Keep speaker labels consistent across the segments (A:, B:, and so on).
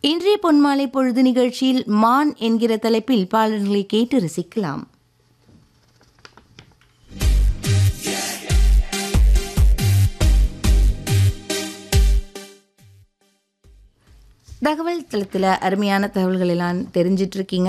A: இன்றைய பொன்மாலை பொழுது நிகழ்ச்சியில் மான் என்கிற தலைப்பில் பாடல்களை கேட்டு ரசிக்கலாம் தகவல் தளத்தில் அருமையான தகவல்கள் எல்லாம் தெரிஞ்சிட்டு இருக்கீங்க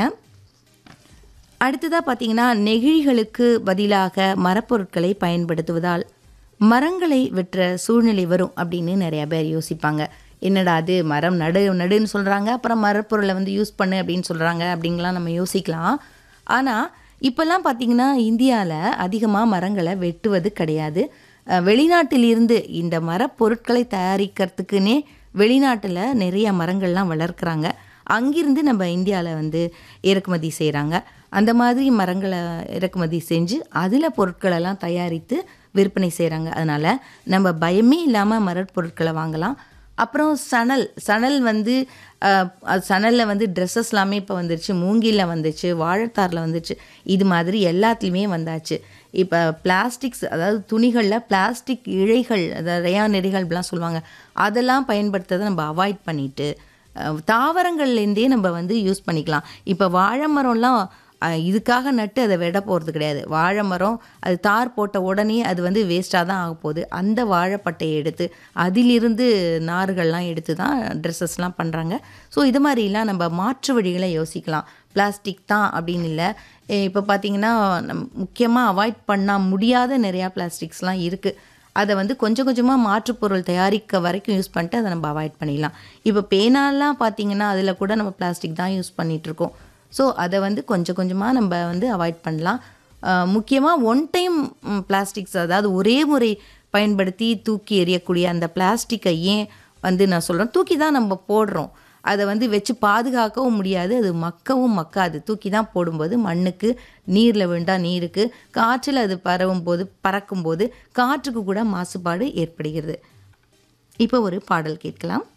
A: அடுத்ததாக பார்த்தீங்கன்னா நெகிழிகளுக்கு பதிலாக மரப்பொருட்களை பயன்படுத்துவதால் மரங்களை வெட்டுற சூழ்நிலை வரும் அப்படின்னு நிறைய பேர் யோசிப்பாங்க என்னடா அது மரம் நடு நடுன்னு சொல்கிறாங்க அப்புறம் மரப்பொருளை வந்து யூஸ் பண்ணு அப்படின்னு சொல்கிறாங்க அப்படிங்கலாம் நம்ம யோசிக்கலாம் ஆனால் இப்போல்லாம் பார்த்தீங்கன்னா இந்தியாவில் அதிகமாக மரங்களை வெட்டுவது கிடையாது அஹ், வெளிநாட்டிலிருந்து இந்த மரப்பொருட்களை தயாரிக்கிறதுக்குன்னே வெளிநாட்டில் நிறைய மரங்கள்லாம் வளர்க்குறாங்க அங்கிருந்து நம்ம இந்தியாவில் வந்து இறக்குமதி செய்கிறாங்க அந்த மாதிரி மரங்களை இறக்குமதி செஞ்சு அதில் பொருட்களெல்லாம் தயாரித்து விற்பனை செய்கிறாங்க அதனால் நம்ம பயமே இல்லாமல் மரப்பொருட்களை வாங்கலாம் அப்புறம் சணல் சணல் வந்து அஹ், அது சணலில் வந்து ட்ரெஸ்ஸஸ் எல்லாமே இப்போ வந்துருச்சு மூங்கிலில் வந்துச்சு வாழைத்தாரில் வந்துச்சு இது மாதிரி எல்லாத்துலேயுமே வந்தாச்சு இப்போ பிளாஸ்டிக்ஸ் அதாவது துணிகளில் பிளாஸ்டிக் இழைகள் அதாவது ரயான் இழைகள் இப்படிலாம் சொல்லுவாங்க அதெல்லாம் பயன்படுத்துறதை நம்ம அவாய்ட் பண்ணிட்டு அஹ், தாவரங்கள்லேருந்தே நம்ம வந்து யூஸ் பண்ணிக்கலாம் இப்போ வாழை மரம்லாம் அஹ், இதுக்காக நட்டு அதை வெட போகிறது கிடையாது வாழை மரம் அது தார் போட்ட உடனே அது வந்து வேஸ்ட்டாக தான் ஆக போகுது அந்த வாழைப்பட்டையை எடுத்து அதிலிருந்து நார்கள்லாம் எடுத்து தான் ட்ரெஸ்ஸஸ்லாம் பண்ணுறாங்க ஸோ இது மாதிரிலாம் நம்ம மாற்று வழிகளை யோசிக்கலாம் பிளாஸ்டிக் தான் அப்படின்னு இல்லை இப்போ பார்த்தீங்கன்னா நம் முக்கியமாக அவாய்ட் பண்ண முடியாத நிறையா பிளாஸ்டிக்ஸ்லாம் இருக்குது அதை வந்து கொஞ்சம் கொஞ்சமாக மாற்றுப் பொருள் தயாரிக்க வரைக்கும் யூஸ் பண்ணிட்டு அதை நம்ம அவாய்ட் பண்ணிடலாம் இப்போ பேனாலாம் பார்த்தீங்கன்னா அதில் கூட நம்ம பிளாஸ்டிக் தான் யூஸ் பண்ணிகிட்ருக்கோம் ஸோ அதை வந்து கொஞ்சம் கொஞ்சமாக நம்ம வந்து அவாய்ட் பண்ணலாம் முக்கியமாக ஒன் டைம் பிளாஸ்டிக்ஸ் அதாவது ஒரே முறை பயன்படுத்தி தூக்கி எறியக்கூடிய அந்த பிளாஸ்டிக்கை ஏன் வந்து நான் சொல்கிறேன் தூக்கி தான் நம்ம போடுறோம் அதை வந்து வச்சு பாதுகாக்கவும் முடியாது அது மக்கவும் மக்காது தூக்கி தான் போடும்போது மண்ணுக்கு நீரில் விழுந்தால் நீருக்கு காற்றில் அது பரவும் போது பறக்கும்போது காற்றுக்கு கூட மாசுபாடு ஏற்படுகிறது இப்போ ஒரு பாடல் கேட்கலாம்